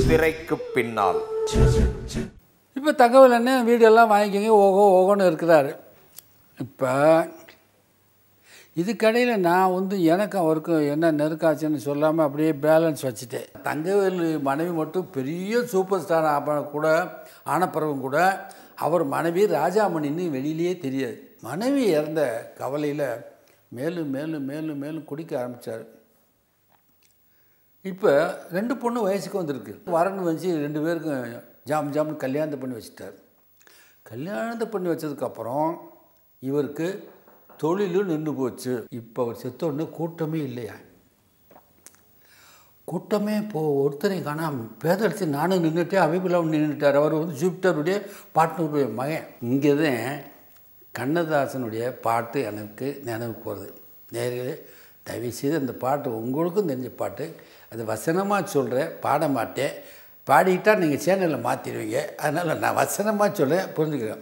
திரைக்கு பின்னால் இப்போ தகவல் என்ன வீடியோலாம் வாங்கிக்கோங்க ஓகோ ஓகோன்னு இருக்கிறாரு இப்போ இதுக்கடையில் நான் வந்து எனக்கும் அவருக்கும் என்ன நெருக்காச்சுன்னு சொல்லாமல் அப்படியே பேலன்ஸ் வச்சுட்டேன் தங்கவேலு மனைவி மட்டும் பெரிய சூப்பர் ஸ்டார் ஆன கூட ஆன பிறகும் கூட அவர் மனைவி ராஜாமணின்னு வெளியிலேயே தெரியாது மனைவி இறந்த கவலையில் மேலும் மேலும் மேலும் மேலும் குடிக்க ஆரம்பித்தார் இப்போ ரெண்டு பொண்ணு வயசுக்கு வந்திருக்கு வரன்னு வச்சு ரெண்டு பேருக்கும் ஜாம் ஜாம்னு கல்யாணத்தை பண்ணி வச்சுட்டார் கல்யாணத்தை பண்ணி வச்சதுக்கப்புறம் இவருக்கு தொழிலும் நின்று போச்சு இப்போ அவர் செத்தோடனே கூட்டமே இல்லையா கூட்டமே இப்போ ஒருத்தரையும் காணாம பேதடிச்சு நானும் நின்றுட்டேன் அபிபிலாவும் நின்றுட்டார் அவர் வந்து ஜூபிட்டருடைய பாட்னருடைய மகன் இங்கே தான் கண்ணதாசனுடைய பாட்டு எனக்கு நினைவுக்கு வருது நேரில் தயவுசெய்து அந்த பாட்டு உங்களுக்கும் தெரிஞ்ச பாட்டு அது வசனமாக சொல்கிறேன் பாட மாட்டேன் பாடிக்கிட்டா நீங்கள் சேனலில் மாற்றிடுவீங்க அதனால் நான் வசனமாக சொல்கிறேன் புரிஞ்சுக்கிறேன்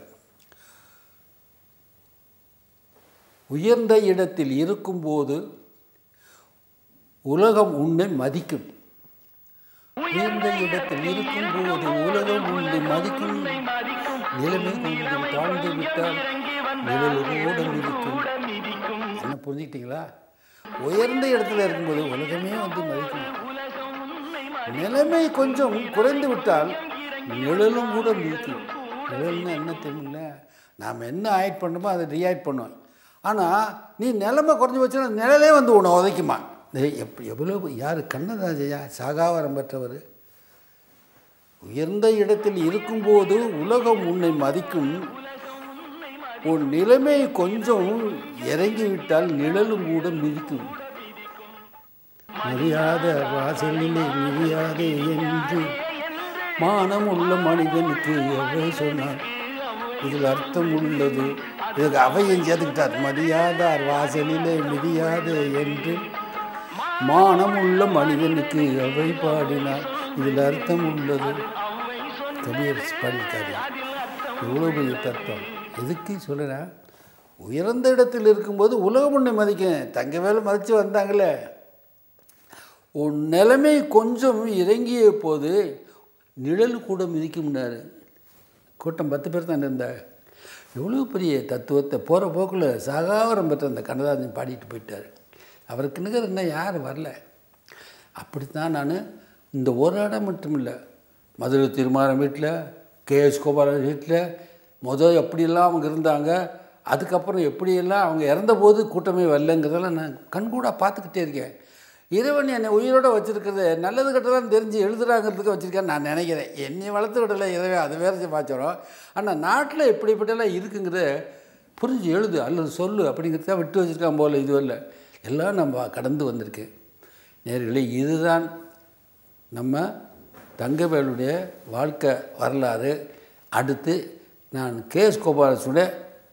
உயர்ந்த இடத்தில் இருக்கும்போது உலகம் உன்னை மதிக்கும் உயர்ந்த இடத்தில் இருக்கும்போது உலகம் உன்னை மதிக்கும் நிலைமை கொஞ்சம் தாழ்ந்து விட்டால் நிழலோடு இருக்கும் என்ன புரிஞ்சுக்கிட்டீங்களா உயர்ந்த இடத்துல இருக்கும்போது உலகமே வந்து மதிக்கும் நிலைமை கொஞ்சம் குறைந்து விட்டால் நிழலும் கூட மிதிக்கும் நிழல்னா என்ன தெரியுமில்ல நாம் என்ன ஆக்ட் பண்ணணுமோ அதை ரியாக்ட் பண்ணுவோம் ஆனால் நீ நிலைமை குறைஞ்சி வச்சுன்னா நிழலே வந்து உன்னை உதைக்குமா டேய், எப் எவ்வளோ யார் கண்ணதாஜையா சாகாவரம் பெற்றவர் உயர்ந்த இடத்தில் இருக்கும்போது உலகம் உன்னை மதிக்கும் உன் நிலைமை கொஞ்சம் இறங்கிவிட்டால் நிழலும் கூட மிதிக்கும் மரியாத வாசலிலே மிதியாதே என்று மானம் உள்ள மனிதனுக்கு எவை சொன்னார் இதில் அர்த்தம் உள்ளது இதுக்கு அவையும் சேர்த்துக்கிட்டார் மரியாதார் வாசலிலே மிதியாதே என்று மானம் உள்ள மனிதனுக்கு அவை பாடினார் இதில் அர்த்தம் உள்ளது கபீர் பாடியிருக்காரு எவ்வளோ பெரிய தத்துவம் எதுக்கு சொல்கிறேன் உயர்ந்த இடத்தில் இருக்கும்போது உலகம் உன்னை மதிக்கும் தங்க வேலை மதித்து வந்தாங்களே உன் நிலைமை கொஞ்சம் இறங்கிய போது நிழல் கூட மிதிக்கும்னாரு கூட்டம் பத்து பேர் தான் இருந்தாங்க எவ்வளோ பெரிய தத்துவத்தை போகிற போக்கில் சகாவரம் பெற்ற அந்த கண்ணதாசன் பாடிட்டு போயிட்டார் அவருக்கு நிகர் இன்னும் யாரும் வரல அப்படித்தான் நான் இந்த ஒரு இடம் மட்டும் இல்லை மதுரை திருமாரம் வீட்டில் கேஎஸ் கோபாலன் வீட்டில் முதல் எப்படியெல்லாம் அவங்க இருந்தாங்க அதுக்கப்புறம் எப்படியெல்லாம் அவங்க இறந்தபோது கூட்டமே வரலங்கிறதெல்லாம் நான் கண்கூடாக பார்த்துக்கிட்டே இருக்கேன் இறைவன் என்னை உயிரோடு வச்சுருக்கிறது நல்லது கெட்டதான் தெரிஞ்சு எழுதுறாங்கிறதுக்கு வச்சுருக்கேன்னு நான் நினைக்கிறேன் என்னை வளர்த்து விடலை இறைவன் அது வேறு பார்த்துறோம் ஆனால் நாட்டில் இப்படிப்பட்டெல்லாம் இருக்குங்கிறத புரிஞ்சு எழுது அல்லது சொல்லு அப்படிங்கிறத விட்டு வச்சுருக்கான் போல் இது இல்லை எல்லாம் நம்ம கடந்து வந்திருக்கு நேர்களே இதுதான் நம்ம தங்கவேலுடைய வாழ்க்கை வரலாறு அடுத்து நான் கேஎஸ் கோபாலசுடைய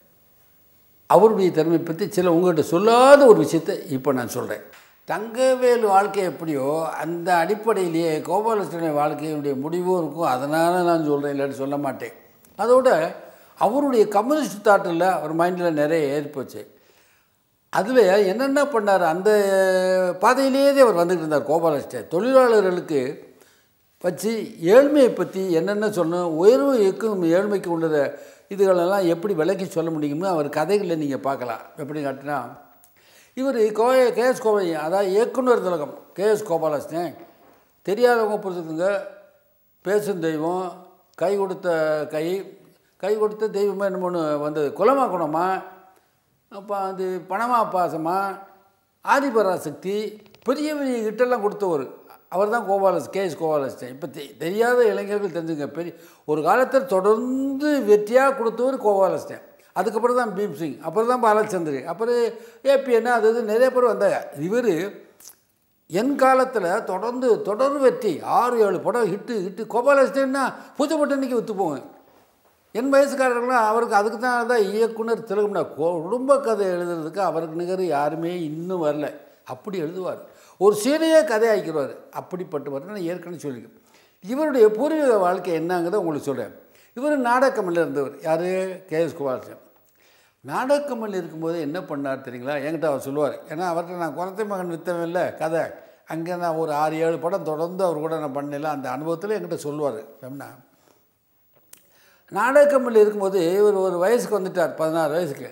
அவருடைய திறமை பற்றி சில உங்கள்கிட்ட சொல்லாத ஒரு விஷயத்தை இப்போ நான் சொல்கிறேன் தங்கவேலு வாழ்க்கை எப்படியோ அந்த அடிப்படையிலேயே கோபாலகிருஷ்ணனுடைய வாழ்க்கையினுடைய முடிவும் இருக்கும் அதனால் நான் சொல்கிறேன் இல்லைன்னு சொல்ல மாட்டேன் அதோட அவருடைய கம்யூனிஸ்ட் தாட்டில் அவர் மைண்டில் நிறைய ஏறி போச்சு அதில் என்னென்ன பண்ணார் அந்த பாதையிலேயே அவர் வந்துக்கிட்டு இருந்தார் கோபாலகிருஷ்ணன் தொழிலாளர்களுக்கு வச்சு ஏழ்மையை பற்றி என்னென்ன சொல்லணும் உயர்வு இருக்கும் ஏழ்மைக்கு உள்ளத இதுகளெல்லாம் எப்படி விளக்கி சொல்ல முடியும்னு அவர் கதைகளில் நீங்கள் பார்க்கலாம் எப்படி காட்டினா இவர் கோ கேஎஸ் கோவை அதாவது இயக்குனர் திலகம் கேஎஸ் கோபாலகிருஷ்ணன் தெரியாதவங்க புரிஞ்சுக்குங்க பேசும் தெய்வம் கை கொடுத்த கை கை கொடுத்த தெய்வமே என்னமோன்னு வந்தது குலமா குணமா அப்போ அது பணமா பாசமா ஆதிபராசக்தி பெரிய பெரிய கிட்டெல்லாம் கொடுத்தவர் அவர் தான் கோபாலஸ் கேஎஸ் கோபாலகிருஷ்ணன் இப்போ தெ தெரியாத இளைஞர்கள் தெரிஞ்சுங்க பெரிய ஒரு காலத்தில் தொடர்ந்து வெற்றியாக கொடுத்தவர் கோபாலகிருஷ்ணன் அதுக்கப்புறம் தான் பீம் சிங் அப்புறம் தான் பாலச்சந்திரி அப்புறம் ஏபிஎன் அது இது நிறைய பேர் வந்தாங்க இவர் என் காலத்தில் தொடர்ந்து தொடர் வெற்றி ஆறு ஏழு படம் ஹிட்டு ஹிட்டு கோபாலகிருஷ்ணன்னா பூஜை பட்டன்னைக்கு விற்று போங்க என் வயசுக்காரர்கள்லாம் அவருக்கு அதுக்கு தான் தான் இயக்குனர் திலகம்னா குடும்ப கதை எழுதுறதுக்கு அவருக்கு நிகர் யாருமே இன்னும் வரல அப்படி எழுதுவார் ஒரு சீனையே கதை ஆக்கிடுவார் அப்படிப்பட்டவர் நான் ஏற்கனவே சொல்லியிருக்கேன் இவருடைய பூர்வீக வாழ்க்கை என்னங்கிறத உங்களுக்கு சொல்கிறேன் இவர் நாடகமில் இருந்தவர் யார் கேஎஸ் குமாரன் நாடகமல் இருக்கும்போது என்ன பண்ணார் தெரியுங்களா என்கிட்ட அவர் சொல்லுவார் ஏன்னா அவர்கிட்ட நான் குழந்தை மகன் வித்தவன் இல்லை கதை அங்கே நான் ஒரு ஆறு ஏழு படம் தொடர்ந்து அவர் கூட நான் பண்ணல அந்த அனுபவத்தில் என்கிட்ட சொல்லுவார் எப்படின்னா நாடக கம்பெனியில் இருக்கும்போது இவர் ஒரு வயசுக்கு வந்துட்டார் பதினாறு வயசுக்கு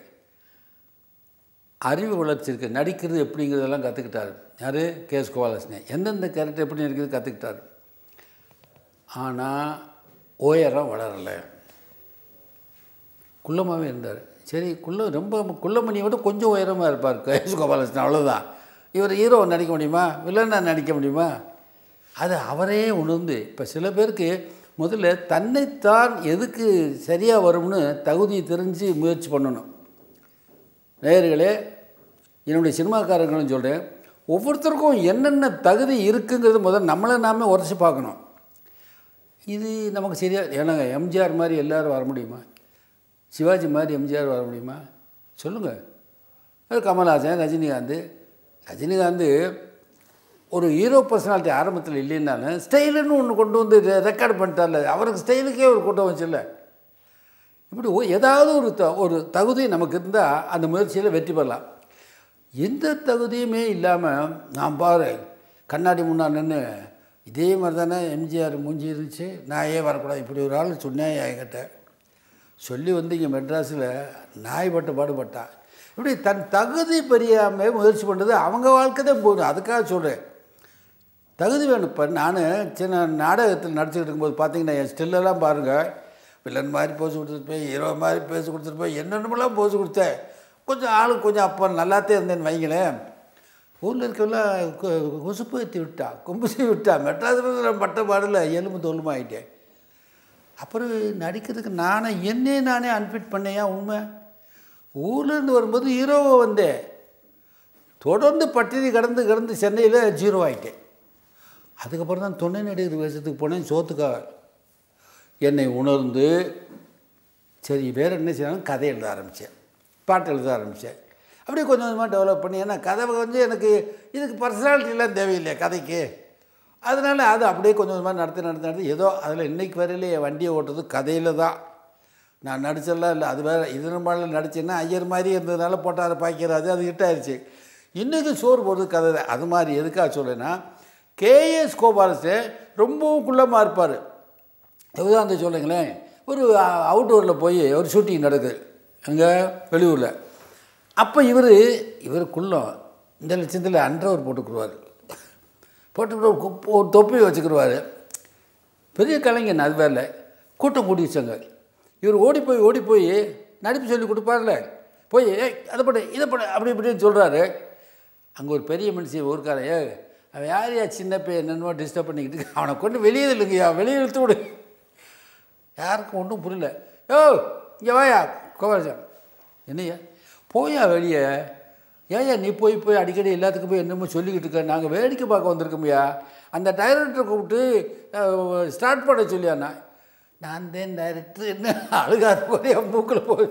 அறிவு வளர்ச்சி இருக்குது நடிக்கிறது எப்படிங்கிறதெல்லாம் கற்றுக்கிட்டாரு யார் கேஎஸ் கோபாலகிருஷ்ணன் எந்தெந்த கேரக்டர் எப்படி நடிக்கிறது கற்றுக்கிட்டாரு ஆனால் உயரம் வளரலை குள்ளமாகவே இருந்தார் சரி குள்ள ரொம்ப குள்ளமணியை விட கொஞ்சம் உயரமாக இருப்பார் கேஎஸ் கோபாலகிருஷ்ணன் அவ்வளோதான் இவர் ஹீரோ நடிக்க முடியுமா வில்லனா நடிக்க முடியுமா அது அவரே உணர்ந்து இப்போ சில பேருக்கு முதல்ல தன்னைத்தான் எதுக்கு சரியாக வரும்னு தகுதி தெரிஞ்சு முயற்சி பண்ணணும் நேயர்களே என்னுடைய சினிமாக்காரங்களும் சொல்கிறேன் ஒவ்வொருத்தருக்கும் என்னென்ன தகுதி இருக்குங்கிறது முதல்ல நம்மளை நாமே உரைச்சி பார்க்கணும் இது நமக்கு சரியாக ஏன்னாங்க எம்ஜிஆர் மாதிரி எல்லோரும் வர முடியுமா சிவாஜி மாதிரி எம்ஜிஆர் வர முடியுமா சொல்லுங்கள் அது கமல்ஹாசன் ரஜினிகாந்த் ரஜினிகாந்த் ஒரு ஹீரோ பர்சனாலிட்டி ஆரம்பத்தில் இல்லைன்னாலும் ஸ்டைலுன்னு ஒன்று கொண்டு வந்து ரெக்கார்ட் பண்ணிட்டார்ல அவருக்கு ஸ்டைலுக்கே ஒரு கூட்டம் வச்சுல்ல இப்படி ஒ- ஏதாவது ஒரு த ஒரு தகுதி நமக்கு இருந்தால் அந்த முயற்சியில் வெற்றி பெறலாம் எந்த தகுதியுமே இல்லாமல் நான் பாரு கண்ணாடி முன்னாடி நின்று இதே மாதிரி தானே எம்ஜிஆர் மூஞ்சி இருந்துச்சு நான் ஏன் வரக்கூடாது இப்படி ஒரு ஆள் சொன்னேன் என்கிட்ட சொல்லி வந்து இங்கே மெட்ராஸில் நாய் பட்டு பாடுபட்டான் இப்படி தன் தகுதி பெரியாமல் முயற்சி பண்ணுறது அவங்க வாழ்க்கை தான் போதும் அதுக்காக சொல்கிறேன் தகுதி வேணும் இப்போ நான் சின்ன நாடகத்தில் நடிச்சுக்கிட்டு இருக்கும்போது பார்த்தீங்கன்னா என் ஸ்டில்லெல்லாம் பாருங்கள் வில்லன் மாதிரி போஸ் கொடுத்துருப்பேன் ஹீரோ மாதிரி பேசி கொடுத்துருப்பேன் என்னென்னமெல்லாம் போஸ் கொடுத்தேன் கொஞ்சம் ஆளு கொஞ்சம் அப்போ நல்லாத்தே இருந்தேன்னு வைங்களேன் ஊரில் இருக்கவெல்லாம் கு- குசுப்பு ஏற்றி விட்டா கும்புசி விட்டா மெட்ராஸில் பட்ட பாடில் எலும்பு தோலுமாயிட்டேன் அப்புறம் நடிக்கிறதுக்கு நானே என்னே நானே அன்ஃபிட் பண்ணேயா உண்மை ஊர்லேருந்து வரும்போது ஹீரோவை வந்தேன் தொடர்ந்து பட்டினி கடந்து கடந்து சென்னையில் ஜீரோ ஆகிட்டேன் அதுக்கப்புறம் தான் துணை நடிகர் வேஷத்துக்கு போனேன் சோத்துக்காக என்னை உணர்ந்து சரி வேறு என்ன செய்யணும் கதை எழுத ஆரம்பித்தேன் பாட்டு எழுத ஆரம்பித்தேன் அப்படியே கொஞ்சம் கொஞ்சமாக டெவலப் பண்ணி ஏன்னா கதை வந்து எனக்கு இதுக்கு பர்சனாலிட்டிலாம் தேவையில்லையா கதைக்கு அதனால் அது அப்படியே கொஞ்சம் கொஞ்சமாக நடத்தி நடத்தி நடத்தி ஏதோ அதில் இன்னைக்கு வரையில என் வண்டியை ஓட்டுறது கதையில் தான் நான் நடிச்செல்லாம் இல்லை அது வேறு இது நம்மளால நடிச்சேன்னா ஐயர் மாதிரி இருந்ததுனால போட்டார் பாய்க்கிறாது அது ஹிட் ஆயிடுச்சு இன்றைக்கி சோறு போடுறது கதை தான் அது மாதிரி எதுக்காக சொல்கிறேன்னா கேஎஸ் கோபாலசே ரொம்பவும் குள்ளமாக இருப்பார் உதாரணத்தை சொல்லுங்களேன் ஒரு அவுட்டோரில் போய் ஒரு ஷூட்டிங் நடக்குது அங்கே வெளியூரில் அப்போ இவர் இவர் குள்ளம் இந்த லட்சத்தில் அண்டர்வர் போட்டுக்குருவார் போட்டுக்கிட்டு ஒரு குப்- ஒரு தொப்பி வச்சுக்கிடுவார் பெரிய கலைஞன் அது வேலை கூட்டம் கூட்டி வச்சாங்க இவர் ஓடி போய் ஓடி போய் நடிப்பு சொல்லி கொடுப்பார்ல போய் ஏய் அதை படு இதை படு அப்படி இப்படின்னு சொல்கிறாரு அங்கே ஒரு பெரிய மனுஷன் ஊருக்காரன் ஏ அவன் யார் யா சின்ன பையன் என்னென்னமோ டிஸ்டர்ப் பண்ணிக்கிட்டு இருக்கு. அவனை கொண்டு வெளியே இல்லைங்கய்யா வெளியே இழுத்து விடு யாருக்கும் ஒன்றும் புரியல யோ இங்கே வாயா கோபாலசாமி என்னய்யா போயா வெளியே ஏயா நீ போய் போய் அடிக்கடி எல்லாத்துக்கும் போய் என்னமோ சொல்லிக்கிட்டு இருக்க நாங்கள் வேடிக்கை பார்க்க வந்திருக்கோம்யா அந்த டைரக்டரை கூப்பிட்டு ஸ்டார்ட் பண்ண சொல்லியாண்ணா நான் தான் டைரக்டர் என்ன அழுகாத போய் என் மூக்கில் போய்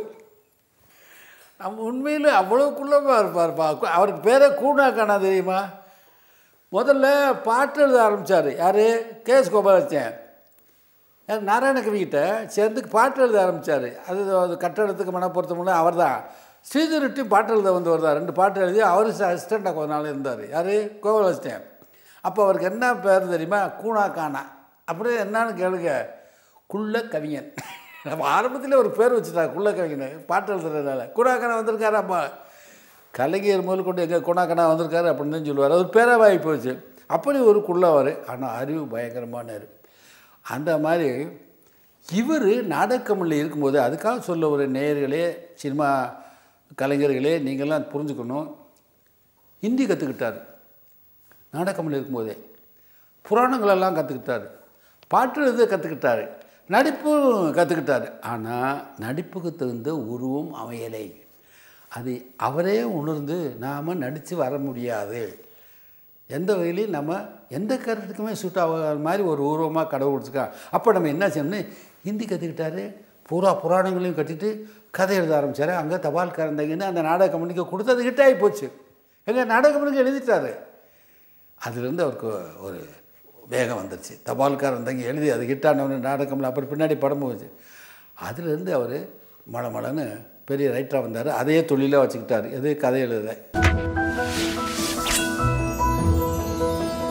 நம்ம உண்மையில் அவ்வளோ குள்ளமாக இருப்பார்ப்பா கு- அவருக்கு பேரே கூடாக்கானா தெரியுமா முதல்ல பாட்டு எழுத ஆரம்பித்தார் யார் கேஎஸ் கோபாலச்சன் யார் நாராயணகவிகிட்ட சேர்ந்து பாட்டு எழுத ஆரம்பித்தார் அது அது கட்டடத்துக்கு மனப்பொருத்தமுள்ள அவர் தான் ஸ்ரீதருட்டி பாட்டு எழுத வந்தவர் தான் ரெண்டு பாட்டு எழுதி அவர் அசிஸ்டண்ட்டாக கொஞ்ச நாள் இருந்தார் யார் கோபாலஸ்டன் அப்போ அவருக்கு என்ன பேர் தெரியுமா கூணா காணா அப்படியே என்னன்னு கேளுங்க குள்ள கவிஞன் நம்ம ஆரம்பத்தில் ஒரு பேர் வச்சுட்டாங்க குள்ள கவிஞன் பாட்டு எழுதுறதுனால கூணாக்கானா வந்திருக்காரு அப்பா கலைஞர் முதல் கொண்டு எங்கே குணாக்கணா வந்திருக்காரு அப்படின்னு தான் சொல்லுவார் அவர் பேரவாகி போச்சு அப்படி ஒரு குள்ளவர் ஆனால் அறிவு பயங்கரமானார் அந்த மாதிரி இவர் நாடகமில் இருக்கும்போது அதுக்காக சொல்ல ஒரு நேயர்களே சினிமா கலைஞர்களே நீங்கள்லாம் புரிஞ்சுக்கணும் ஹிந்தி கற்றுக்கிட்டார் நாடகமில் இருக்கும்போதே புராணங்களெல்லாம் கற்றுக்கிட்டாரு பாட்டு எழுத கற்றுக்கிட்டாரு நடிப்பும் கற்றுக்கிட்டாரு ஆனால் நடிப்புக்கு தகுந்த உருவம் அமையலை அது அவரே உணர்ந்து நாம் நடித்து வர முடியாது எந்த வகையிலையும் நம்ம எந்த கருத்துக்குமே சூட் ஆகாத மாதிரி ஒரு உருவமாக கடவுள் கொடுத்துருக்கான் அப்போ நம்ம என்ன செய்யணும்னு ஹிந்தி கற்றுக்கிட்டாரு பூரா புராணங்களையும் கட்டிட்டு கதை எழுத ஆரம்பித்தார் அங்கே தபால் கறந்தங்கன்னு அந்த நாடக கம்பெனிக்கு கொடுத்து அது ஹிட் ஆகி போச்சு எங்கள் நாடக கம்பெனிக்கு எழுதிட்டாரு அதுலேருந்து அவருக்கு ஒரு வேகம் வந்துருச்சு தபால்காரன் தங்கி எழுதி அது ஹிட்டானவனு நாடகம்ல அப்புறம் பின்னாடி படம் போச்சு அதுலேருந்து அவர் மழை மழைன்னு பெரிய ரைட்டராக வந்தார் அதையே தொழிலாக வச்சுக்கிட்டார் எது கதை எழுத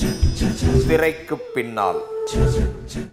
திரைக்கு பின்னால்